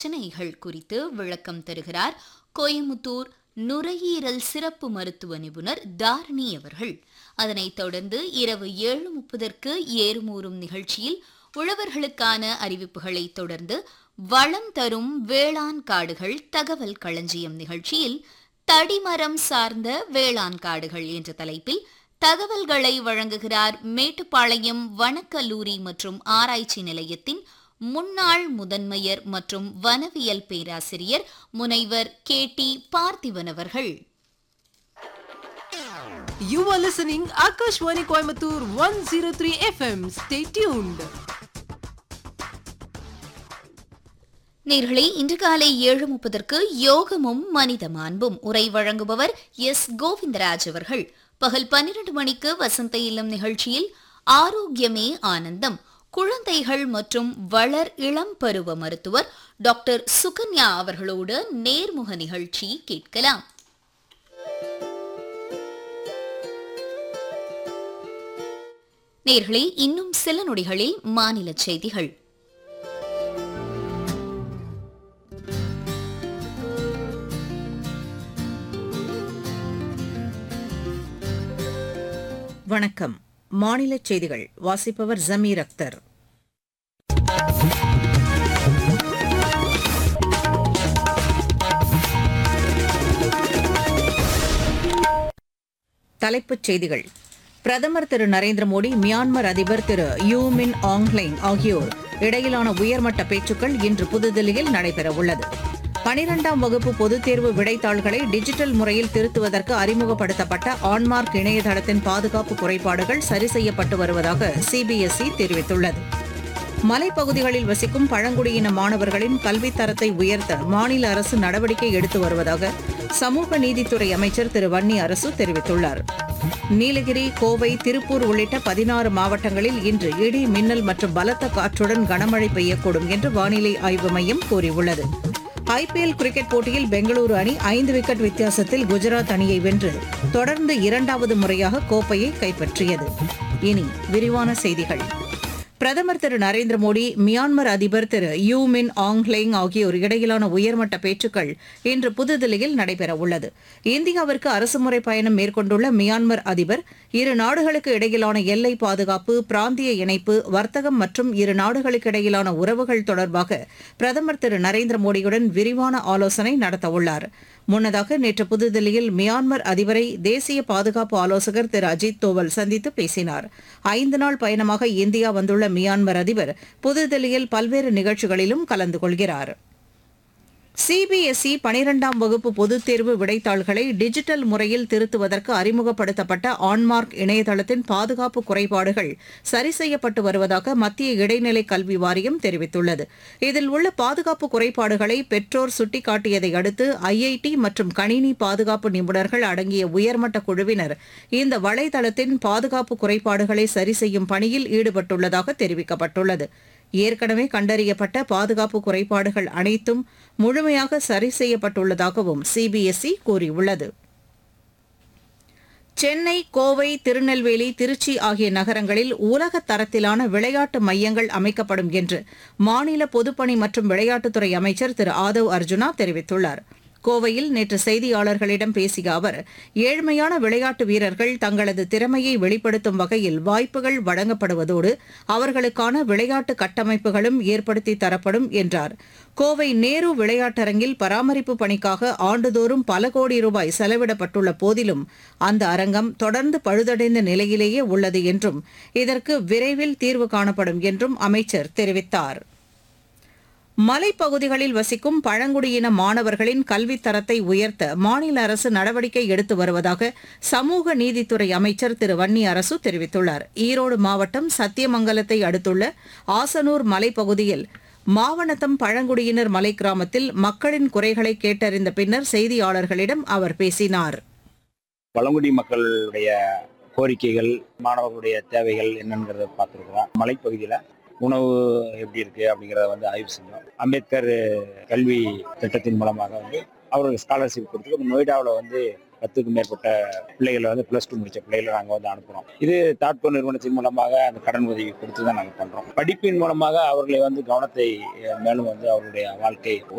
பிரச்சனைகள் குறித்து விளக்கம் தருகிறார் கோயமுத்தூர் நுரையீரல் சிறப்பு மருத்துவ நிபுணர் தாரணி அவர்கள் அதனைத் தொடர்ந்து இரவு ஏழு முப்பதற்கு ஏறுமூறும் நிகழ்ச்சியில் உழவர்களுக்கான அறிவிப்புகளை தொடர்ந்து வளம் தரும் வேளாண் காடுகள் தகவல் களஞ்சியம் நிகழ்ச்சியில் தடிமரம் சார்ந்த வேளாண் காடுகள் என்ற தலைப்பில் தகவல்களை வழங்குகிறார் மேட்டுப்பாளையம் வனக்கல்லூரி மற்றும் ஆராய்ச்சி நிலையத்தின் முன்னாள் முதன்மையர் மற்றும் வனவியல் பேராசிரியர் முனைவர் கே டி பார்த்திபன் அவர்கள் You are listening Akashwani Coimbatore 103 FM. Stay tuned. நேர்களே இன்று காலை ஏழு முப்பதற்கு யோகமும் மனித மாண்பும் உரை வழங்குபவர் எஸ் கோவிந்தராஜ் அவர்கள் பகல் பன்னிரண்டு மணிக்கு வசந்த இல்லம் நிகழ்ச்சியில் ஆரோக்கியமே ஆனந்தம் குழந்தைகள் மற்றும் வளர் இளம் பருவ மருத்துவர் டாக்டர் சுகன்யா அவர்களோடு நேர்முக நிகழ்ச்சி கேட்கலாம் நேர்களே இன்னும் சில நொடிகளில் மாநில செய்திகள் வணக்கம் மாநில செய்திகள் வாசிப்பவர் ஜமீர் அக்தர் தலைப்புச் செய்திகள் பிரதமர் திரு நரேந்திர மோடி மியான்மர் அதிபர் திரு யூ மின் ஆங்லைங் ஆகியோர் இடையிலான உயர்மட்ட பேச்சுக்கள் இன்று புதுதில்லியில் நடைபெறவுள்ளது பனிரெண்டாம் வகுப்பு பொதுத் தேர்வு விடைத்தாள்களை டிஜிட்டல் முறையில் திருத்துவதற்கு அறிமுகப்படுத்தப்பட்ட ஆன்மார்க் இணையதளத்தின் பாதுகாப்பு குறைபாடுகள் சரி செய்யப்பட்டு வருவதாக சிபிஎஸ்இ தெரிவித்துள்ளது மலைப்பகுதிகளில் வசிக்கும் பழங்குடியின மாணவர்களின் கல்வித் தரத்தை உயர்த்த மாநில அரசு நடவடிக்கை எடுத்து வருவதாக சமூக நீதித்துறை அமைச்சர் திரு வன்னி அரசு தெரிவித்துள்ளார் நீலகிரி கோவை திருப்பூர் உள்ளிட்ட பதினாறு மாவட்டங்களில் இன்று இடி மின்னல் மற்றும் பலத்த காற்றுடன் கனமழை பெய்யக்கூடும் என்று வானிலை ஆய்வு மையம் கூறியுள்ளது ஐபிஎல் கிரிக்கெட் போட்டியில் பெங்களூரு அணி ஐந்து விக்கெட் வித்தியாசத்தில் குஜராத் அணியை வென்று தொடர்ந்து இரண்டாவது முறையாக கோப்பையை கைப்பற்றியது இனி விரிவான செய்திகள் பிரதமர் திரு நரேந்திர மோடி மியான்மர் அதிபர் திரு யூ மின் ஆங்லேங் ஆகியோர் இடையிலான உயர்மட்ட பேச்சுக்கள் இன்று புதுதில்லியில் நடைபெறவுள்ளது இந்தியாவிற்கு அரசுமுறை பயணம் மேற்கொண்டுள்ள மியான்மர் அதிபர் இரு நாடுகளுக்கு இடையிலான எல்லை பாதுகாப்பு பிராந்திய இணைப்பு வர்த்தகம் மற்றும் இரு நாடுகளுக்கு இடையிலான உறவுகள் தொடர்பாக பிரதமர் திரு நரேந்திர மோடியுடன் விரிவான ஆலோசனை நடத்தவுள்ளார் முன்னதாக நேற்று புதுதில்லியில் மியான்மர் அதிபரை தேசிய பாதுகாப்பு ஆலோசகர் திரு அஜித் தோவல் சந்தித்து பேசினார் ஐந்து நாள் பயணமாக இந்தியா வந்துள்ள மியான்மர் அதிபர் புதுதில்லியில் பல்வேறு நிகழ்ச்சிகளிலும் கலந்து கொள்கிறார் சிபிஎஸ்இ பனிரெண்டாம் வகுப்பு பொதுத் தேர்வு விடைத்தாள்களை டிஜிட்டல் முறையில் திருத்துவதற்கு அறிமுகப்படுத்தப்பட்ட ஆன்மார்க் இணையதளத்தின் பாதுகாப்பு குறைபாடுகள் சரி செய்யப்பட்டு வருவதாக மத்திய இடைநிலை கல்வி வாரியம் தெரிவித்துள்ளது இதில் உள்ள பாதுகாப்பு குறைபாடுகளை பெற்றோர் சுட்டிக்காட்டியதை அடுத்து ஐஐடி மற்றும் கணினி பாதுகாப்பு நிபுணர்கள் அடங்கிய உயர்மட்ட குழுவினர் இந்த வலைதளத்தின் பாதுகாப்பு குறைபாடுகளை சரி செய்யும் பணியில் ஈடுபட்டுள்ளதாக தெரிவிக்கப்பட்டுள்ளது ஏற்கனவே கண்டறியப்பட்ட பாதுகாப்பு குறைபாடுகள் அனைத்தும் முழுமையாக சரி செய்யப்பட்டுள்ளதாகவும் சிபிஎஸ்இ கூறியுள்ளது சென்னை கோவை திருநெல்வேலி திருச்சி ஆகிய நகரங்களில் உலக தரத்திலான விளையாட்டு மையங்கள் அமைக்கப்படும் என்று மாநில பொதுப்பணி மற்றும் விளையாட்டுத்துறை அமைச்சர் திரு ஆதவ் அர்ஜுனா தெரிவித்துள்ளார் கோவையில் நேற்று செய்தியாளர்களிடம் பேசிய அவர் ஏழ்மையான விளையாட்டு வீரர்கள் தங்களது திறமையை வெளிப்படுத்தும் வகையில் வாய்ப்புகள் வழங்கப்படுவதோடு அவர்களுக்கான விளையாட்டு கட்டமைப்புகளும் ஏற்படுத்தி தரப்படும் என்றார் கோவை நேரு விளையாட்டரங்கில் பராமரிப்பு பணிக்காக ஆண்டுதோறும் பல கோடி ரூபாய் செலவிடப்பட்டுள்ள போதிலும் அந்த அரங்கம் தொடர்ந்து பழுதடைந்த நிலையிலேயே உள்ளது என்றும் இதற்கு விரைவில் தீர்வு காணப்படும் என்றும் அமைச்சர் தெரிவித்தார் மலைப்பகுதிகளில் வசிக்கும் பழங்குடியின மாணவர்களின் கல்வித் தரத்தை உயர்த்த மாநில அரசு நடவடிக்கை எடுத்து வருவதாக சமூக நீதித்துறை அமைச்சர் திரு வன்னி அரசு தெரிவித்துள்ளார் ஈரோடு மாவட்டம் சத்தியமங்கலத்தை அடுத்துள்ள ஆசனூர் மலைப்பகுதியில் மாவனத்தம் பழங்குடியினர் மலை கிராமத்தில் மக்களின் குறைகளை கேட்டறிந்த பின்னர் செய்தியாளர்களிடம் அவர் பேசினார் பழங்குடி மக்களுடைய கோரிக்கைகள் மாணவர்களுடைய தேவைகள் என்னங்கிறத பார்த்துருக்குறோம் மலைப்பகுதியில் உணவு எப்படி இருக்கு அப்படிங்கிறத வந்து ஆய்வு செஞ்சோம் அம்பேத்கர் கல்வி திட்டத்தின் மூலமாக வந்து அவர்களுக்கு ஸ்காலர்ஷிப் கொடுத்து நொய்டாவில் வந்து பத்துக்கும் மேற்பட்ட பிள்ளைகளை வந்து ப்ளஸ் டூ முடிச்ச பிள்ளைகளை நாங்கள் வந்து அனுப்புகிறோம் இது தாட்கோ நிறுவனத்தின் மூலமாக அந்த கடன் உதவி கொடுத்து தான் நாங்கள் பண்ணுறோம் படிப்பின் மூலமாக அவர்களை வந்து கவனத்தை அஹ், மேலும் வந்து அவருடைய வாழ்க்கை